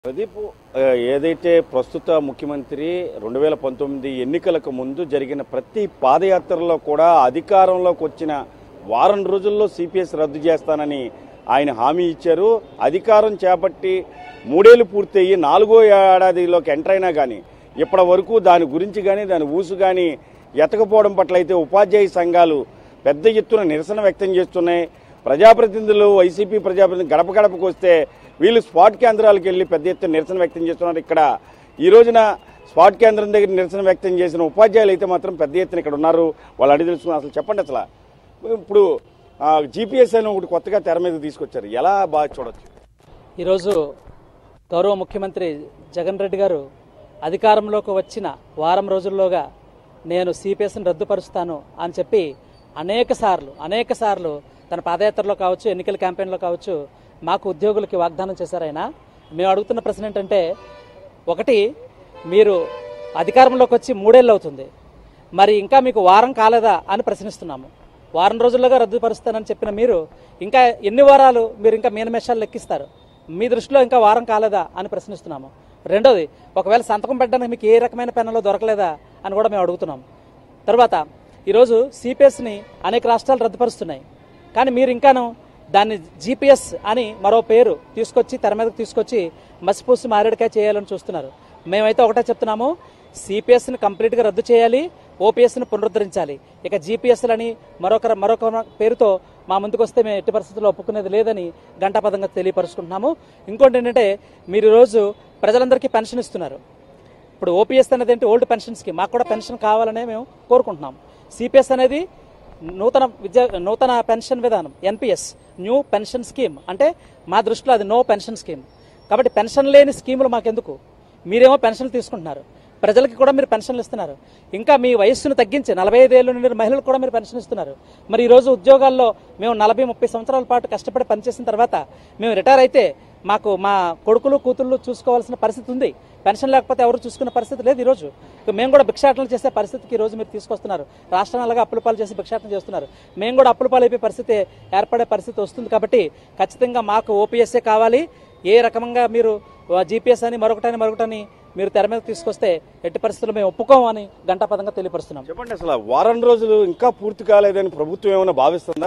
ప్రదీప్ ఆ, ఏదైతే ప్రస్తుత ముఖ్యమంత్రి రెండు వేల పంతొమ్మిది ఎన్నికలకు ముందు జరిగిన ప్రతి పాదయాత్రలో కూడా అధికారంలోకి వచ్చిన వారం రోజుల్లో సిపిఎస్ రద్దు చేస్తానని ఆయన హామీ ఇచ్చారు అధికారం చేపట్టి మూడేళ్లు పూర్తయ్యి నాలుగో ఏడాదిలోకి ఎంటర్ అయినా కానీ ఇప్పటి వరకు దాని గురించి కానీ దాని ఊసు కానీ ఎతకపోవడం పట్ల అయితే ఉపాధ్యాయ సంఘాలు పెద్ద ఎత్తున నిరసన వ్యక్తం చేస్తున్నాయి ప్రజాప్రతినిధులు వైసీపీ ప్రజాప్రతినిధులు గడప గడపకు వస్తే వీళ్ళు స్పాట్ కేంద్రాలకు వెళ్ళి పెద్ద ఎత్తున నిరసన వ్యక్తం చేస్తున్నారు ఇక్కడ ఈ రోజున స్పాట్ కేంద్రం దగ్గర నిరసన వ్యక్తం చేసిన ఉపాధ్యాయులు అయితే మాత్రం పెద్ద ఎత్తున ఇక్కడ ఉన్నారు వాళ్ళు అడిగి తెలుసుకున్నారు అసలు చెప్పండి అసలు ఇప్పుడు జీపీఎస్ అని ఒకటి కొత్తగా తెర మీద తీసుకొచ్చారు ఎలా బాగా చూడొచ్చు ఈరోజు గౌరవ ముఖ్యమంత్రి జగన్ రెడ్డి గారు అధికారంలోకి వచ్చిన వారం రోజుల్లోగా నేను సిపిఎస్ని రద్దుపరుస్తాను అని చెప్పి అనేక సార్లు అనేక సార్లు తన పాదయాత్రలో కావచ్చు ఎన్నికల క్యాంపెయిన్లో కావచ్చు మాకు ఉద్యోగులకి వాగ్దానం చేశారు ఆయన మేము అడుగుతున్న ప్రశ్న ఏంటంటే ఒకటి మీరు అధికారంలోకి వచ్చి మూడేళ్ళు అవుతుంది మరి ఇంకా మీకు వారం కాలేదా అని ప్రశ్నిస్తున్నాము వారం రోజుల్లోగా రద్దుపరుస్తానని చెప్పిన మీరు ఇంకా ఎన్ని వారాలు మీరు ఇంకా మీనమేషాలు లెక్కిస్తారు మీ దృష్టిలో ఇంకా వారం కాలేదా అని ప్రశ్నిస్తున్నాము రెండోది ఒకవేళ సంతకం పెట్టడానికి మీకు ఏ రకమైన పెన్నులో దొరకలేదా అని కూడా మేము అడుగుతున్నాం తర్వాత ఈరోజు సిపిఎస్ని అనేక రాష్ట్రాలు రద్దుపరుస్తున్నాయి కానీ మీరు ఇంకాను దాన్ని జీపీఎస్ అని మరో పేరు తీసుకొచ్చి తెర మీదకి తీసుకొచ్చి మసిపూసి మారేడుకాయ చేయాలని చూస్తున్నారు మేమైతే ఒకటే చెప్తున్నాము సిపిఎస్ని కంప్లీట్గా రద్దు చేయాలి ఓపీఎస్ని పునరుద్ధరించాలి ఇక జీపీఎస్లని మరొక మరొక పేరుతో మా ముందుకు వస్తే మేము ఎట్టి పరిస్థితుల్లో ఒప్పుకునేది లేదని గంటాపదంగా తెలియపరుచుకుంటున్నాము ఇంకోటి ఏంటంటే మీరు ఈరోజు ప్రజలందరికీ పెన్షన్ ఇస్తున్నారు ఇప్పుడు ఓపీఎస్ అనేది ఏంటి ఓల్డ్ పెన్షన్ స్కీమ్ మాకు కూడా పెన్షన్ కావాలనే మేము కోరుకుంటున్నాం సిపిఎస్ అనేది నూతన విద్యా నూతన పెన్షన్ విధానం ఎన్పిఎస్ న్యూ పెన్షన్ స్కీమ్ అంటే మా దృష్టిలో అది నో పెన్షన్ స్కీమ్ కాబట్టి పెన్షన్ లేని స్కీములు మాకెందుకు మీరేమో పెన్షన్లు తీసుకుంటున్నారు ప్రజలకి కూడా మీరు పెన్షన్లు ఇస్తున్నారు ఇంకా మీ వయస్సును తగ్గించి నలభై ఐదేళ్ళు నుండి మహిళలకు కూడా మీరు పెన్షన్ ఇస్తున్నారు మరి ఈ రోజు ఉద్యోగాల్లో మేము నలభై ముప్పై సంవత్సరాల పాటు కష్టపడి పనిచేసిన తర్వాత మేము రిటైర్ అయితే మాకు మా కొడుకులు కూతుళ్ళు చూసుకోవాల్సిన పరిస్థితి ఉంది పెన్షన్ లేకపోతే ఎవరు చూసుకునే పరిస్థితి లేదు ఈరోజు ఇక మేము కూడా భిక్షాటనలు చేసే పరిస్థితికి ఈ రోజు మీరు తీసుకొస్తున్నారు రాష్ట్రాలుగా అప్పుల పాలు చేసి భిక్షాటన చేస్తున్నారు మేము కూడా అప్పుల పాలు అయిపోయే పరిస్థితి ఏర్పడే పరిస్థితి వస్తుంది కాబట్టి ఖచ్చితంగా మాకు ఓపీఎస్ఏ కావాలి ఏ రకంగా మీరు జీపీఎస్ అని మరొకటని మరొకటని మీరు తెర మీద తీసుకొస్తే ఎట్టి పరిస్థితుల్లో మేము ఒప్పుకోమని గంటాపదంగా తెలియపరుస్తున్నాం చెప్పండి అసలు వారం రోజులు ఇంకా పూర్తి కాలేదని ప్రభుత్వం ఏమైనా భావిస్తుందా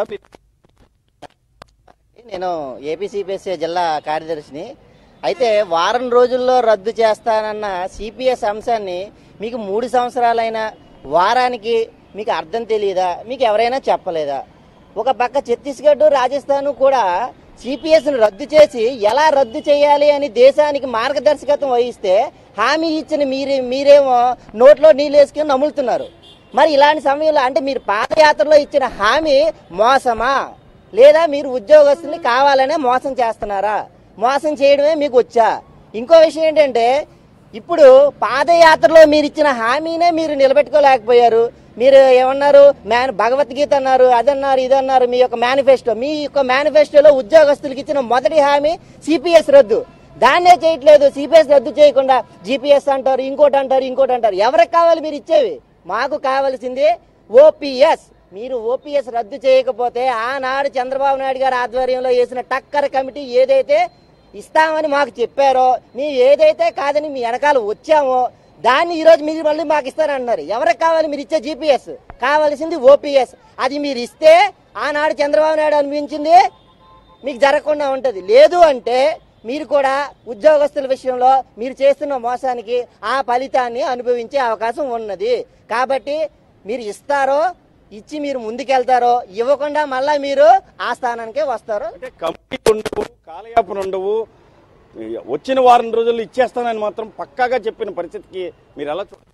నేను ఏపీసీపీఎస్సీ జిల్లా కార్యదర్శిని అయితే వారం రోజుల్లో రద్దు చేస్తానన్న సిపిఎస్ అంశాన్ని మీకు మూడు సంవత్సరాలైన వారానికి మీకు అర్థం తెలియదా మీకు ఎవరైనా చెప్పలేదా ఒక పక్క ఛత్తీస్గఢ్ రాజస్థాన్ కూడా సిపిఎస్ను రద్దు చేసి ఎలా రద్దు చేయాలి అని దేశానికి మార్గదర్శకత్వం వహిస్తే హామీ ఇచ్చిన మీరే మీరేమో నోట్లో నీళ్ళు వేసుకుని నములుతున్నారు మరి ఇలాంటి సమయంలో అంటే మీరు పాదయాత్రలో ఇచ్చిన హామీ మోసమా లేదా మీరు ఉద్యోగస్తుల్ని కావాలనే మోసం చేస్తున్నారా మోసం చేయడమే మీకు వచ్చా ఇంకో విషయం ఏంటంటే ఇప్పుడు పాదయాత్రలో మీరు ఇచ్చిన హామీనే మీరు నిలబెట్టుకోలేకపోయారు మీరు ఏమన్నారు మ్యాన్ భగవద్గీత అన్నారు అదన్నారు ఇదన్నారు మీ యొక్క మేనిఫెస్టో మీ యొక్క మేనిఫెస్టోలో ఉద్యోగస్తులకు ఇచ్చిన మొదటి హామీ సిపిఎస్ రద్దు దాన్నే చేయట్లేదు సిపిఎస్ రద్దు చేయకుండా జీపీఎస్ అంటారు ఇంకోటి అంటారు ఇంకోటి అంటారు ఎవరికి కావాలి మీరు ఇచ్చేవి మాకు కావాల్సింది ఓపీఎస్ మీరు ఓపీఎస్ రద్దు చేయకపోతే ఆనాడు చంద్రబాబు నాయుడు గారి ఆధ్వర్యంలో వేసిన టక్కర్ కమిటీ ఏదైతే ఇస్తామని మాకు చెప్పారో మేము ఏదైతే కాదని మీ వెనకాల వచ్చామో దాన్ని ఈరోజు మీరు మళ్ళీ మాకు ఇస్తారన్నారు ఎవరికి కావాలి మీరు ఇచ్చే జీపీఎస్ కావాల్సింది ఓపీఎస్ అది మీరు ఇస్తే ఆనాడు చంద్రబాబు నాయుడు అనిపించింది మీకు జరగకుండా ఉంటుంది లేదు అంటే మీరు కూడా ఉద్యోగస్తుల విషయంలో మీరు చేస్తున్న మోసానికి ఆ ఫలితాన్ని అనుభవించే అవకాశం ఉన్నది కాబట్టి మీరు ఇస్తారో ఇచ్చి మీరు ముందుకెళ్తారో ఇవ్వకుండా మళ్ళా మీరు ఆ స్థానానికే వస్తారో అంటే కమిటీ ఉండవు కాలయాపన ఉండవు ఈ వచ్చిన వారం రోజుల్లో ఇచ్చేస్తానని మాత్రం పక్కాగా చెప్పిన పరిస్థితికి మీరు ఎలా చూ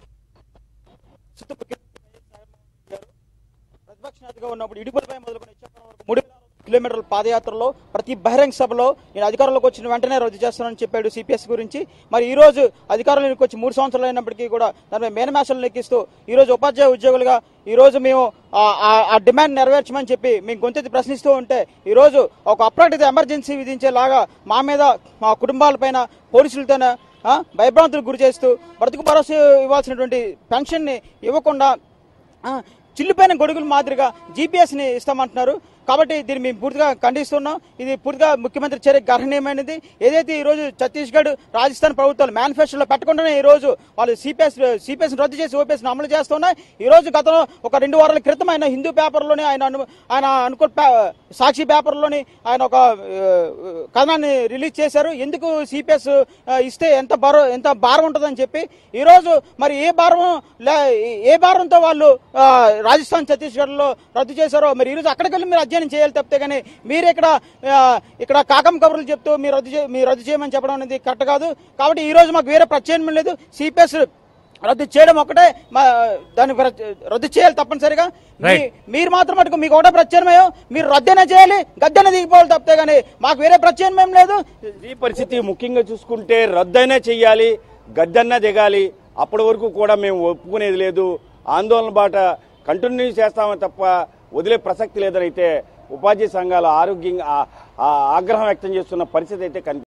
ప్రతిపక్ష నేతగా ఉన్నప్పుడు ఇడుపులపై మొదలుకొని ఇచ్చేపల్లి వరకు మూడు వేల కిలోమీటర్ల పాదయాత్రలో ప్రతి బహిరంగ సభలో నేను అధికారంలోకి వచ్చిన వెంటనే రద్దు చేస్తానని చెప్పాడు సిపిఎస్ గురించి మరి ఈ రోజు అధికారంలోకి వచ్చి మూడు సంవత్సరాలు అయినప్పటికీ కూడా దానిపై మేనమేషాలు లెక్కిస్తూ ఈ రోజు ఉపాధ్యాయ ఉద్యోగులుగా ఈ రోజు మేము ఆ- ఆ- ఆ డిమాండ్ నెరవేర్చమని చెప్పి మేము గొంతెత్తి ప్రశ్నిస్తూ ఉంటే ఈ రోజు ఒక అప్రాటిత ఎమర్జెన్సీ విధించేలాగా మా మీద మా కుటుంబాలపైన పోలీసులతోనే ఆ, భయభ్రాంతులకు గురి చేస్తూ బ్రతుకు భరోసా ఇవ్వాల్సినటువంటి పెన్షన్ని ఇవ్వకుండా ఆ, చిల్లిపోయిన గొడుగుల మాదిరిగా జీపీఎస్ ని ఇస్తామంటున్నారు కాబట్టి దీన్ని మేము పూర్తిగా ఖండిస్తున్నాం ఇది పూర్తిగా ముఖ్యమంత్రి చర్య గర్హనీయమైనది ఏదైతే ఈ రోజు ఛత్తీస్గఢ్ రాజస్థాన్ ప్రభుత్వాలు మేనిఫెస్టోలో పెట్టకుండానే ఈ రోజు వాళ్ళు సిపిఎస్ సిపిఎస్ రద్దు చేసి ఓపీఎస్ అమలు చేస్తున్నాయి ఈ రోజు గతంలో ఒక రెండు వారాల క్రితం ఆయన హిందూ పేపర్లోని ఆయన అను- ఆయన అనుకో సాక్షి పేపర్లోని ఆయన ఒక ఆ, కథనాన్ని రిలీజ్ చేశారు ఎందుకు సిపిఎస్ ఇస్తే ఎంత భారం ఎంత భారం ఉంటుందని చెప్పి ఈ రోజు మరి ఏ భారం లే- ఏ భారంతో వాళ్ళు ఆ, రాజస్థాన్ ఛత్తీస్గఢ్ లో రద్దు చేశారో మరి ఈ రోజు అక్కడికి వెళ్ళి మీరు అధ్యయనం చేయాలి తప్పితే కానీ మీరు ఇక్కడ ఆ, ఇక్కడ కాకం కబుర్లు చెప్తూ మీరు రద్దు చే- మీరు రద్దు చేయమని చెప్పడం అనేది కరెక్ట్ కాదు కాబట్టి ఈ రోజు మాకు వేరే ప్రత్యామ్నాయం లేదు సిపిఎస్ రద్దు చేయడం ఒకటే మా- దాన్ని ప్ర- రద్దు చేయాలి తప్పనిసరిగా మీ- మీరు మాత్రం మటుకు మీకు ఒకటే ప్రత్యామ్నాయం మీరు రద్దనే చేయాలి గద్దెన దిగిపోవాలి తప్పితే కానీ మాకు వేరే ప్రత్యామ్నాయం లేదు ఈ పరిస్థితి ముఖ్యంగా చూసుకుంటే రద్దయినా చెయ్యాలి గద్దన్నా దిగాలి అప్పటి వరకు కూడా మేము ఒప్పుకునేది లేదు ఆందోళన బాట కంటిన్యూ చేస్తామే తప్ప వదిలే ప్రసక్తి లేదని అయితే ఉపాధ్యాయ సంఘాలు ఆరోగ్యంగా ఆ- ఆ ఆగ్రహం వ్యక్తం చేస్తున్న పరిస్థితి అయితే కనిపి